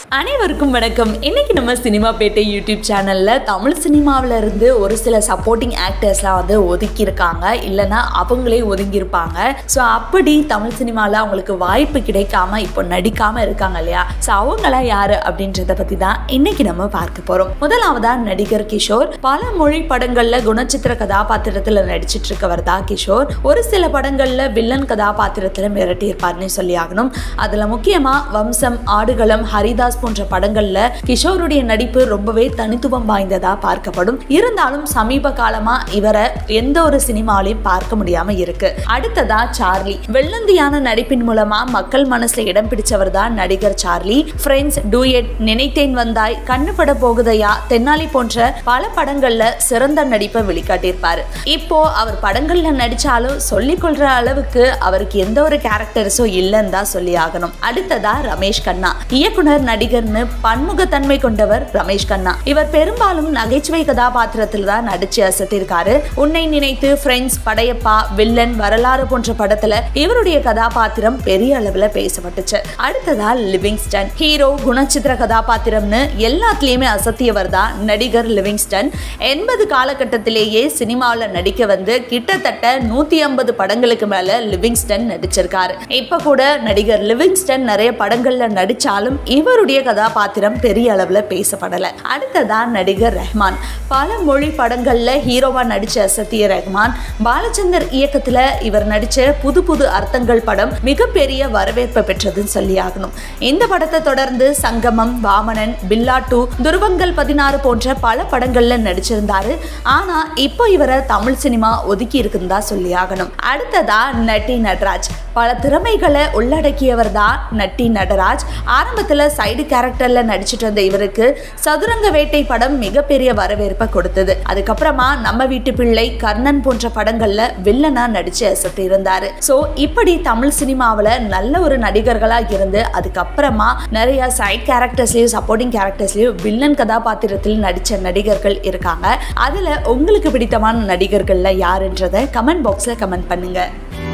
அனைவருக்கும் வணக்கம் இன்னைக்கு நம்ம சினிமா பேட்டை யூடியூப் சேனல்ல தமிழ் சினிமாவில இருந்து ஒரு சில சப்போர்ட்டிங் ஆக்டர்ஸ்லாம் வந்து ஒதுக்கி இருக்காங்க இல்லைன்னா அவங்களே ஒதுங்கி இருப்பாங்க ஸோ அப்படி தமிழ் சினிமாவில் அவங்களுக்கு வாய்ப்பு கிடைக்காம இப்போ நடிக்காம இருக்காங்க இல்லையா ஸோ அவங்களாம் யாரு அப்படின்றத பத்தி தான் இன்னைக்கு நம்ம பார்க்க போறோம் முதலாவதா நடிகர் கிஷோர் பல மொழி படங்கள்ல குணச்சித்திர கதாபாத்திரத்துல நடிச்சிட்டு இருக்கவர் தான் கிஷோர் ஒரு சில படங்கள்ல வில்லன் கதாபாத்திரத்துல மிரட்டி இருப்பார்னு சொல்லி ஆகணும் அதுல முக்கியமா வம்சம் ஆடுகளம் ஹரிதாஸ் போன்ற படங்கள்ல கிஷோருடைய நடிப்பு ரொம்பவே தனித்துவம் வாய்ந்ததா பார்க்கப்படும் இருந்தாலும் சமீப காலமா இவரை எந்த ஒரு சினிமாலையும் பார்க்க முடியாம இருக்கு அடுத்ததா சார்லி வெள்ளந்தியான நடிப்பின் மூலமா மக்கள் மனசுல இடம் பிடிச்சவர் தான் நடிகர் சார்லி ஃப்ரெண்ட்ஸ் டூயட் நினைத்தேன் வந்தாய் கண்ணுபட போகுதையா தென்னாலி போன்ற பல படங்கள்ல சிறந்த நடிப்பை வெளிக்காட்டியிருப்பாரு இப்போ அவர் படங்கள்ல நடிச்சாலும் சொல்லிக் கொள்ற அளவுக்கு அவருக்கு எந்த ஒரு கேரக்டர்ஸும் இல்லைன்னு தான் சொல்லி ஆகணும் அடுத்ததா ரமேஷ் கண்ணா இயக்குனர் நடிகர்னு பன்முகத்தன்மை கொண்டவர் ரமேஷ் கண்ணா இவர் பெரும்பாலும் நகைச்சுவை கதாபாத்திரத்தில் தான் நடிச்சு அசத்திருக்காரு உன்னை நினைத்து ஃப்ரெண்ட்ஸ் படையப்பா வில்லன் வரலாறு போன்ற படத்துல இவருடைய கதாபாத்திரம் பெரிய அளவுல பேசப்பட்டுச்சு அடுத்ததா லிவிங்ஸ்டன் ஹீரோ குணச்சித்திர கதாபாத்திரம்னு எல்லாத்துலயுமே அசத்தியவர் தான் நடிகர் லிவிங்ஸ்டன் எண்பது காலகட்டத்திலேயே சினிமாவில் நடிக்க வந்து கிட்டத்தட்ட நூத்தி ஐம்பது படங்களுக்கு மேல லிவிங்ஸ்டன் நடிச்சிருக்காரு இப்ப கூட நடிகர் லிவிங்ஸ்டன் நிறைய படங்கள்ல நடிச்சாலும் இவருடைய கதாபாத்திரம் பெரிய அளவுல பேசப்படல அடுத்ததா நடிகர் ரஹ்மான் பல மொழி படங்கள்ல ஹீரோவா நடிச்ச சத்திய ரஹ்மான் பாலச்சந்தர் இயக்கத்துல இவர் நடிச்ச புது புது அர்த்தங்கள் படம் மிகப்பெரிய வரவேற்பை பெற்றதுன்னு சொல்லி ஆகணும் இந்த படத்தை தொடர்ந்து சங்கமம் வாமனன் பில்லா டூ துருவங்கள் பதினாறு போன்ற பல படங்கள்ல நடிச்சிருந்தாரு ஆனா இப்போ இவரை தமிழ் சினிமா ஒதுக்கி இருக்குன்னு தான் சொல்லி ஆகணும் அடுத்ததா நட்டி நடராஜ் பல திறமைகளை உள்ளடக்கியவர் தான் நட்டி நடராஜ் ஆரம்பத்துல சைடு கேரக்டர்ல நடிச்சிட்டு வந்த இவருக்கு சதுரங்க வேட்டை படம் மிகப்பெரிய வரவேற்பை கொடுத்தது அதுக்கப்புறமா நம்ம வீட்டு பிள்ளை கர்ணன் போன்ற படங்கள்ல வில்லனா நடிச்சு அசத்து இருந்தாரு சோ இப்படி தமிழ் சினிமாவில் நல்ல ஒரு நடிகர்களா இருந்து அதுக்கப்புறமா நிறைய சைட் கேரக்டர்ஸ்லயும் சப்போர்ட்டிங் கேரக்டர்ஸ்லயும் வில்லன் கதாபாத்திரத்தில் நடிச்ச நடிகர்கள் இருக்காங்க அதுல உங்களுக்கு பிடித்தமான நடிகர்கள்ல யாருன்றதை கமெண்ட் பாக்ஸ்ல கமெண்ட் பண்ணுங்க